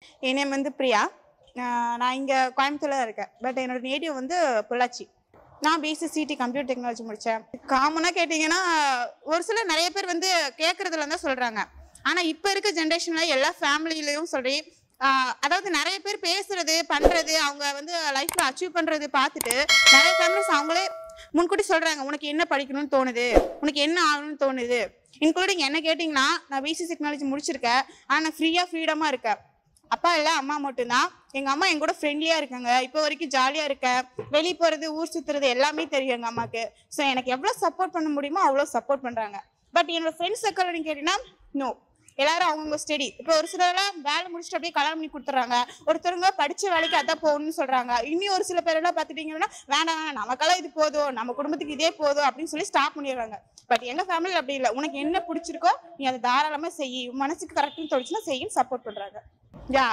என் name வந்து பிரியா ஆஹ் நான் இங்கே கோயம்புத்தூர்ல தான் இருக்கேன் பட் என்னோட நேட்டிவ் வந்து பொள்ளாச்சி நான் பிஎஸ்சி சிடி கம்ப்யூட்டர் டெக்னாலஜி முடித்தேன் காமனாக கேட்டிங்கன்னா ஒரு சிலர் நிறைய பேர் வந்து கேட்குறதுல தான் சொல்கிறாங்க ஆனால் இப்போ இருக்க ஜென்ரேஷனில் எல்லா ஃபேமிலிலையும் சொல்லி ஆஹ் அதாவது நிறைய பேர் பேசுறது பண்றது அவங்க வந்து லைஃப்ல அச்சீவ் பண்றது பார்த்துட்டு நிறைய ஃபேமிலிஸ் அவங்களே முன்கூட்டி சொல்றாங்க உனக்கு என்ன படிக்கணும்னு தோணுது உனக்கு என்ன ஆகணும்னு தோணுது இன்க்ளூடிங் என்ன கேட்டிங்கன்னா நான் பிசி டெக்னாலஜி முடிச்சிருக்கேன் ஆனால் நான் ஃப்ரீயாக ஃப்ரீடமாக இருக்கேன் அப்பா இல்லை அம்மா மட்டும்தான் எங்கள் அம்மா என் கூட ஃப்ரெண்ட்லியாக இருக்காங்க இப்போ வரைக்கும் ஜாலியாக இருக்கேன் வெளியே போகிறது ஊர் சுற்றுறது எல்லாமே தெரியும் எங்கள் அம்மாவுக்கு ஸோ எனக்கு எவ்வளோ சப்போர்ட் பண்ண முடியுமோ அவ்வளோ சப்போர்ட் பண்ணுறாங்க பட் என்னோட ஃப்ரெண்ட்ஸ் சர்க்கிள் நீங்கள் கேட்டிங்கன்னா நோ எல்லாரும் அவங்கவுங்க ஸ்டடி இப்போ ஒரு சிலர்லாம் வேலை முடிச்சுட்டு அப்படியே கல்யாணம் பண்ணி கொடுத்துட்றாங்க ஒருத்தருங்க படிச்ச வேலைக்கு அதான் போகணும்னு சொல்றாங்க இன்னும் ஒரு சில பேர் எல்லாம் பார்த்துட்டீங்கன்னா வேண்டாம் வேணாம் நமக்கெல்லாம் இது போதும் நம்ம குடும்பத்துக்கு இதே போதும் அப்படின்னு சொல்லி ஸ்டாப் பண்ணிடுறாங்க பட் எங்க ஃபேமிலியில் அப்படி இல்லை உனக்கு என்ன பிடிச்சிருக்கோ நீ அதை தாராளமா செய் உன் மனசுக்கு கரெக்ட்னு தோணுச்சுன்னா செய்யும் சப்போர்ட் பண்றாங்க யா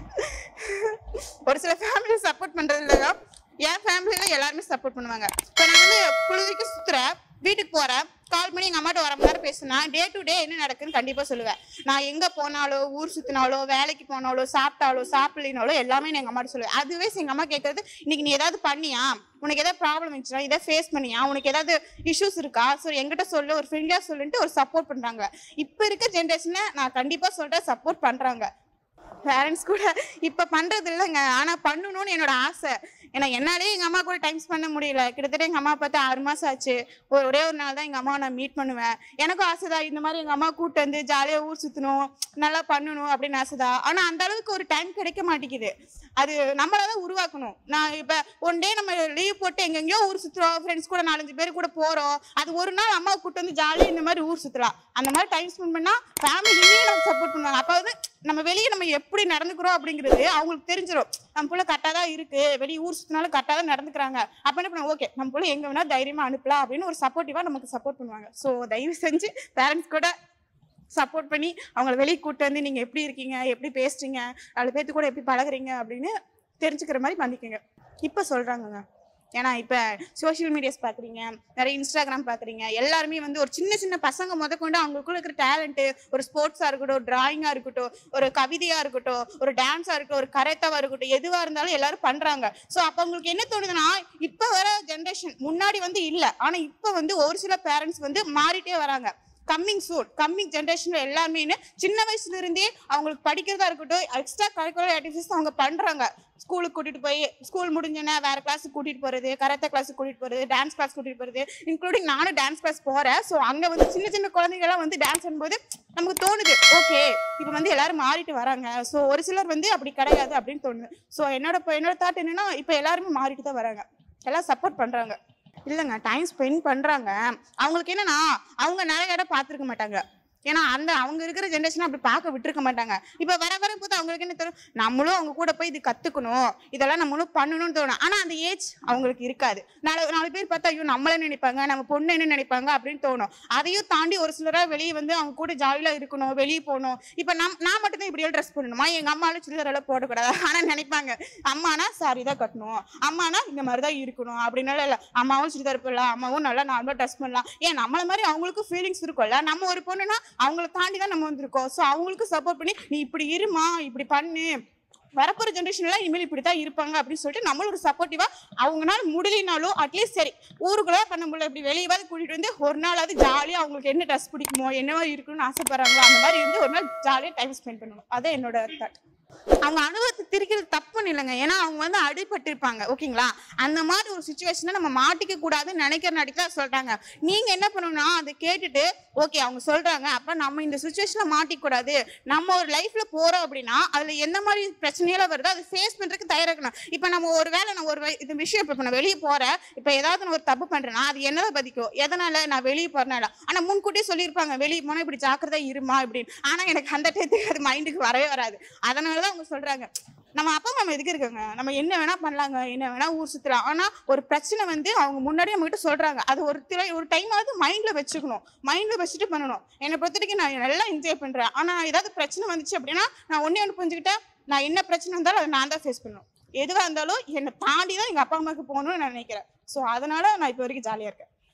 ஒரு சில ஃபேமிலி சப்போர்ட் பண்றது இல்லைங்க என் ஃபேமிலியில எல்லாருமே சப்போர்ட் பண்ணுவாங்க இப்போ நான் வந்து பொழுதுக்கு சுத்துறேன் வீட்டுக்கு போறேன் கால் பண்ணி எங்க அம்மாட்ட வர மணி நேரம் பேசுனா டே டு டே என்ன நடக்குன்னு கண்டிப்பா சொல்லுவேன் நான் எங்க போனாலோ ஊர் சுத்தினாலோ வேலைக்கு போனாலோ சாப்பிட்டாலோ சாப்பிடலினாலோ எல்லாமே நான் எங்க அம்மாட்ட சொல்லுவேன் அதுவே எங்க அம்மா கேட்கறது இன்னைக்கு நீ ஏதாவது பண்ணியா உனக்கு ஏதாவது ப்ராப்ளம் இருந்துச்சுன்னா இதை ஃபேஸ் பண்ணியா உனக்கு ஏதாவது இஷ்யூஸ் இருக்கா ஸோ எங்கிட்ட சொல்லு ஒரு ஃப்ரெண்ட்லியா சொல்லுன்ட்டு ஒரு சப்போர்ட் பண்றாங்க இப்போ இருக்க ஜென்ரேஷன்ல நான் கண்டிப்பா சொல்றேன் சப்போர்ட் பண்றாங்க பேரண்ட்ஸ் கூட இப்போ பண்றது இல்லைங்க ஆனா பண்ணணும்னு என்னோட ஆசை ஏன்னா என்னாலே எங்க அம்மா கூட டைம் பண்ண முடியல கிட்டத்தட்ட எங்க அம்மா பார்த்து ஆறு மாசம் ஆச்சு ஒரு ஒரே ஒரு நாள் தான் எங்க அம்மாவை நான் மீட் பண்ணுவேன் எனக்கும் ஆசைதான் இந்த மாதிரி எங்க அம்மா கூட்டு வந்து ஜாலியா ஊர் சுத்தணும் நல்லா பண்ணணும் அப்படின்னு ஆசைதான் ஆனா அந்த அளவுக்கு ஒரு டைம் கிடைக்க மாட்டேங்குது அது நம்மளாதான் உருவாக்கணும் நான் இப்ப ஒன் டே நம்ம லீவ் போட்டு எங்கெங்கயோ ஊர் சுத்துறோம் ஃப்ரெண்ட்ஸ் கூட நாலஞ்சு பேர் கூட போறோம் அது ஒரு நாள் அம்மா கூட்டு வந்து ஜாலியா இந்த மாதிரி ஊர் சுத்தலாம் அந்த மாதிரி டைம் ஸ்பெண்ட் பண்ணா ஃபேமிலி நமக்கு சப்போர்ட் பண்ணுவாங்க அப்ப வந்து நம்ம வெளியே நம்ம எப்படி நடந்துக்கிறோம் அப்படிங்கிறது அவங்களுக்கு தெரிஞ்சிடும் நம்ம புள்ள கரெக்டாக தான் இருக்கு வெளியே ஊர் சுத்தினாலும் கரெக்டாக தான் நடந்துக்கிறாங்க அப்ப என்ன பண்ணுவாங்க ஓகே நம்ம புள்ள எங்க வேணா தைரியமா அனுப்பலாம் அப்படின்னு ஒரு சப்போர்ட்டிவா நமக்கு சப்போர்ட் பண்ணுவாங்க ஸோ தயவு செஞ்சு பேரண்ட்ஸ் கூட சப்போர்ட் பண்ணி அவங்கள வெளியே கூட்டு வந்து நீங்க எப்படி இருக்கீங்க எப்படி பேசுறீங்க நாலு பேர்த்து கூட எப்படி பழகுறீங்க அப்படின்னு தெரிஞ்சுக்கிற மாதிரி பண்ணிக்கோங்க இப்போ சொல்றாங்கங்க ஏன்னா இப்போ சோஷியல் மீடியாஸ் பார்க்குறீங்க நிறைய இன்ஸ்டாகிராம் பார்க்குறீங்க எல்லாருமே வந்து ஒரு சின்ன சின்ன பசங்க முதற்கொண்டு அவங்களுக்குள்ள இருக்கிற டேலண்ட்டு ஒரு ஸ்போர்ட்ஸாக இருக்கட்டும் டிராயிங்காக இருக்கட்டும் ஒரு கவிதையாக இருக்கட்டும் ஒரு டான்ஸாக இருக்கட்டும் ஒரு கரெக்டாக இருக்கட்டும் எதுவாக இருந்தாலும் எல்லாரும் பண்ணுறாங்க ஸோ அப்போ அவங்களுக்கு என்ன தோணுதுன்னா இப்போ வர ஜென்ரேஷன் முன்னாடி வந்து இல்லை ஆனால் இப்போ வந்து ஒரு சில பேரண்ட்ஸ் வந்து மாறிட்டே வராங்க கம்மிங் சூன் கம்மிங் ஜென்ரேஷன்ல எல்லாமே சின்ன வயசுல இருந்தே அவங்களுக்கு படிக்கிறதா இருக்கட்டும் எக்ஸ்ட்ரா கரிக்குலர் ஆக்டிவிட்டிஸ் அவங்க பண்றாங்க ஸ்கூலுக்கு கூட்டிட்டு போய் ஸ்கூல் முடிஞ்சோன்னா வேற கிளாஸுக்கு கூட்டிட்டு போறது கராத்தே கிளாஸுக்கு கூட்டிட்டு போறது டான்ஸ் கிளாஸ் கூட்டிட்டு போறது இன்க்ளூடிங் நானும் டான்ஸ் கிளாஸ் போறேன் ஸோ அங்க வந்து சின்ன சின்ன குழந்தைங்கலாம் வந்து டான்ஸ் பண்ணும்போது நமக்கு தோணுது ஓகே இப்போ வந்து எல்லாரும் மாறிட்டு வராங்க ஸோ ஒரு சிலர் வந்து அப்படி கிடையாது அப்படின்னு தோணுது ஸோ என்னோட இப்போ என்னோட தாட் என்னன்னா இப்போ எல்லாருமே மாறிட்டு தான் வராங்க எல்லாம் சப்போர்ட் பண்றாங்க இல்லைங்க டைம் ஸ்பெண்ட் பண்றாங்க அவங்களுக்கு என்னன்னா அவங்க நிறைய இடம் பார்த்துருக்க மாட்டாங்க ஏன்னா அந்த அவங்க இருக்கிற ஜென்ரேஷன் அப்படி பார்க்க விட்டுருக்க மாட்டாங்க இப்போ வர வர போது அவங்களுக்கு என்ன தரும் நம்மளும் அவங்க கூட போய் இது கத்துக்கணும் இதெல்லாம் நம்மளும் பண்ணணும்னு தோணும் ஆனா அந்த ஏஜ் அவங்களுக்கு இருக்காது நாலு நாலு பேர் பார்த்தா ஐயோ நம்மள நினைப்பாங்க நம்ம பொண்ணு என்ன நினைப்பாங்க அப்படின்னு தோணும் அதையும் தாண்டி ஒரு சிலரா வெளியே வந்து அவங்க கூட ஜாலியா இருக்கணும் வெளியே போகணும் இப்போ நம் நான் மட்டும் தான் இப்படியெல்லாம் ட்ரெஸ் பண்ணணுமா எங்க அம்மாலும் சுடிதார் எல்லாம் போடக்கூடாது ஆனா நினைப்பாங்க அம்மானா சாரி தான் கட்டணும் அம்மானா இந்த மாதிரி தான் இருக்கணும் அப்படின்னால இல்லை அம்மாவும் சுடிதார் போடலாம் அம்மாவும் நல்லா நார்மலாக ட்ரெஸ் பண்ணலாம் ஏன் நம்மள மாதிரி அவங்களுக்கும் ஃபீலிங்ஸ் இருக்கும்ல நம்ம ஒரு பொண்ணுனா அவங்கள தாண்டி தான் நம்ம வந்திருக்கோம் ஸோ அவங்களுக்கு சப்போர்ட் பண்ணி நீ இப்படி இருமா இப்படி பண்ணு வரப்போற ஜென்ரேஷன்ல இனிமேல் இப்படி தான் இருப்பாங்க அப்படின்னு சொல்லிட்டு நம்மளும் ஒரு சப்போர்ட்டிவா அவங்கனால முடியலனாலும் அட்லீஸ்ட் சரி ஊருக்குள்ள பண்ண முடியல இப்படி வெளியவாது கூட்டிட்டு வந்து ஒரு நாளாவது ஜாலியா அவங்களுக்கு என்ன ட்ரெஸ் பிடிக்குமோ என்னவா இருக்கணும்னு ஆசைப்படுறாங்களோ அந்த மாதிரி இருந்து ஒரு நாள் ஜாலியா டைம் ஸ்பெண்ட் பண்ணணும் அதான் என்னோட தாட் அவங்க அனுபவத்தை திரிக்கிறது தப்புன்னு இல்லைங்க ஏன்னா அவங்க வந்து அடிபட்டிருப்பாங்க ஓகேங்களா அந்த மாதிரி ஒரு சுச்சுவேஷனை நம்ம மாட்டிக்க கூடாதுன்னு நினைக்கிற நாளைக்கு தான் சொல்றாங்க நீங்க என்ன பண்ணணும்னா அதை கேட்டுட்டு ஓகே அவங்க சொல்றாங்க அப்ப நம்ம இந்த சுச்சுவேஷன்ல மாட்டிக்க கூடாது நம்ம ஒரு லைஃப்ல போறோம் அப்படின்னா அதுல எந்த மாதிரி பிரச்சனையெல்லாம் வருதோ அதை ஃபேஸ் பண்றதுக்கு தயாரா இருக்கணும் இப்ப நம்ம ஒரு வேளை நான் ஒரு வை- இந்த விஷயம் இப்ப நான் வெளியே போறேன் இப்ப ஏதாவது நான் ஒரு தப்பு பண்றேன்னா அது என்னதை பாதிக்கும் எதனால நான் வெளியே போறனால ஆனா முன்கூட்டியே சொல்லியிருப்பாங்க வெளியே போனா இப்படி ஜாக்கிரதா இருமா அப்படின்னு ஆனா எனக்கு அந்த டயத்துக்கு அது மைண்டுக்கு வரவே வராது அதனாலதான் அவங்க சொல்றாங்க நம்ம அப்பா அம்மா எதுக்கு இருக்காங்க நம்ம என்ன வேணா பண்ணலாங்க என்ன வேணா ஊர் சுத்தலாம் ஆனா ஒரு பிரச்சனை வந்து அவங்க முன்னாடியே நம்ம கிட்ட சொல்றாங்க அது ஒரு திரை ஒரு டைமாவது மைண்ட்ல வச்சுக்கணும் மைண்ட்ல வச்சுட்டு பண்ணணும் என்னை பொறுத்த வரைக்கும் நான் நல்லா என்ஜாய் பண்றேன் ஆனா ஏதாவது பிரச்சனை வந்துச்சு அப்படின்னா நான் ஒண்ணே ஒன்று புரிஞ்சுக்கிட்டேன் நான் என்ன பிரச்சனை இருந்தாலும் அதை நான் தான் ஃபேஸ் பண்ணணும் எதுவா இருந்தாலும் என்னை தாண்டி தான் எங்க அப்பா அம்மாவுக்கு போகணும்னு நான் நினைக்கிறேன் ஸோ அதனால நான் இப்போ வரைக்கும் ஜாலியா இருக்கேன்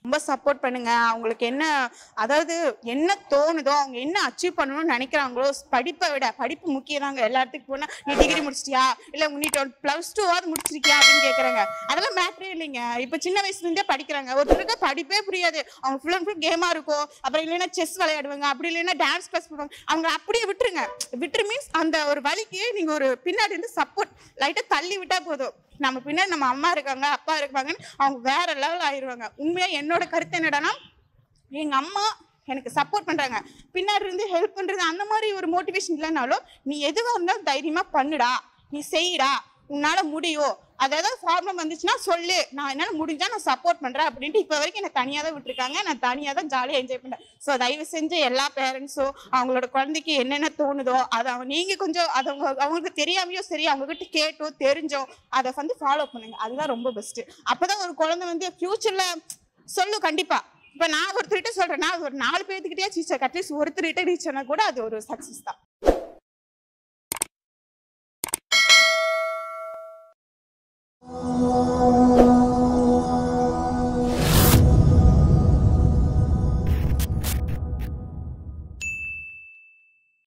ரொம்ப சப்போர்ட் பண்ணுங்க அவங்களுக்கு என்ன அதாவது என்ன தோணுதோ அவங்க என்ன அச்சீவ் பண்ணணும்னு நினைக்கிறாங்களோ படிப்பை விட படிப்பு முக்கியம் தாங்க எல்லாத்துக்கும் போனா நீ டிகிரி முடிச்சிட்டியா இல்ல நீ பிளஸ் டூவாவது முடிச்சிருக்கியா அப்படின்னு கேக்குறாங்க அதெல்லாம் மேட்டரே இல்லைங்க இப்ப சின்ன வயசுல இருந்தே படிக்கிறாங்க ஒருத்தருக்கு படிப்பே புரியாது அவங்க ஃபுல் அண்ட் ஃபுல் கேமா இருக்கும் அப்புறம் இல்லைன்னா செஸ் விளையாடுவாங்க அப்படி இல்லைன்னா டான்ஸ் கிளாஸ் போவாங்க அவங்க அப்படியே விட்டுருங்க விட்டுரு மீன்ஸ் அந்த ஒரு வழிக்கு நீங்க ஒரு பின்னாடி இருந்து சப்போர்ட் லைட்டா தள்ளி விட்டா போதும் நம்ம பின்னாடி நம்ம அம்மா இருக்காங்க அப்பா இருக்காங்கன்னு அவங்க வேற லெவல் ஆயிருவாங்க உண்மையா என்னோட கருத்து என்னடான்னா எங்க அம்மா எனக்கு சப்போர்ட் பண்றாங்க பின்னாடி இருந்து ஹெல்ப் பண்றது அந்த மாதிரி ஒரு மோட்டிவேஷன் இல்லைனாலும் நீ எதுவா இருந்தாலும் தைரியமா பண்ணுடா நீ செய்டா உன்னால முடியும் அதாவது ப்ராப்ளம் வந்துச்சுன்னா சொல்லு நான் என்னால முடிஞ்சா நான் சப்போர்ட் பண்றேன் அப்படின்ட்டு இப்போ வரைக்கும் என்ன தனியா தான் விட்டுருக்காங்க நான் தனியா தான் ஜாலியாக என்ஜாய் பண்றேன் ஸோ தயவு செஞ்சு எல்லா பேரண்ட்ஸும் அவங்களோட குழந்தைக்கு என்னென்ன தோணுதோ அதை அவங்க நீங்க கொஞ்சம் அதை அவங்க அவங்களுக்கு தெரியாமையோ சரி அவங்க கிட்ட கேட்டோ தெரிஞ்சோ அதை வந்து ஃபாலோ பண்ணுங்க அதுதான் ரொம்ப பெஸ்ட் அப்பதான் ஒரு குழந்தை வந்து ஃபியூச்சர்ல சொல்லும் கண்டிப்பா இப்ப நான் ஒருத்தர்கிட்ட சொல்றேன்னா அது ஒரு நாலு பேர்த்துக்கிட்டே டீச்சர் அட்லீஸ்ட் ஒருத்தர்கிட்ட ரீச் ஆனா கூட அது ஒரு சக்சஸ் தான்